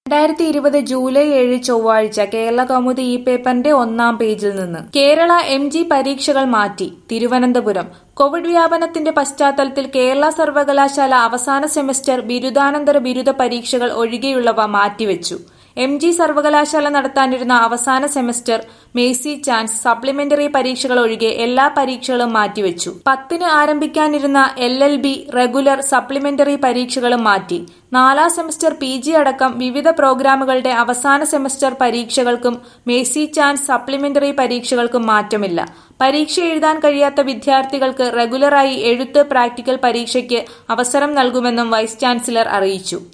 രണ്ടായിരത്തി ഇരുപത് ജൂലൈ ഏഴ് ചൊവ്വാഴ്ച കേരള കൗമുദി ഈ പേപ്പറിന്റെ ഒന്നാം പേജിൽ നിന്ന് കേരള എം ജി പരീക്ഷകൾ മാറ്റി തിരുവനന്തപുരം കോവിഡ് വ്യാപനത്തിന്റെ പശ്ചാത്തലത്തിൽ കേരള സർവകലാശാല അവസാന സെമസ്റ്റർ ബിരുദാനന്തര ബിരുദ പരീക്ഷകൾ ഒഴികെയുള്ളവ മാറ്റിവെച്ചു എം ജി സർവകലാശാല നടത്താനിരുന്ന അവസാന സെമസ്റ്റർ മേസി ചാൻസ് സപ്ലിമെന്ററി പരീക്ഷകൾ ഒഴികെ എല്ലാ പരീക്ഷകളും മാറ്റിവെച്ചു പത്തിന് ആരംഭിക്കാനിരുന്ന L L B regular supplementary പരീക്ഷകളും മാറ്റി നാലാം സെമസ്റ്റർ പി ജി അടക്കം വിവിധ പ്രോഗ്രാമുകളുടെ അവസാന സെമസ്റ്റർ പരീക്ഷകൾക്കും മേസി ചാൻസ് സപ്ലിമെന്ററി പരീക്ഷകൾക്കും മാറ്റമില്ല പരീക്ഷ എഴുതാൻ കഴിയാത്ത വിദ്യാർത്ഥികൾക്ക് റെഗുലറായി എഴുത്ത് പ്രാക്ടിക്കൽ പരീക്ഷയ്ക്ക് അവസരം നൽകുമെന്നും വൈസ് ചാൻസലർ അറിയിച്ചു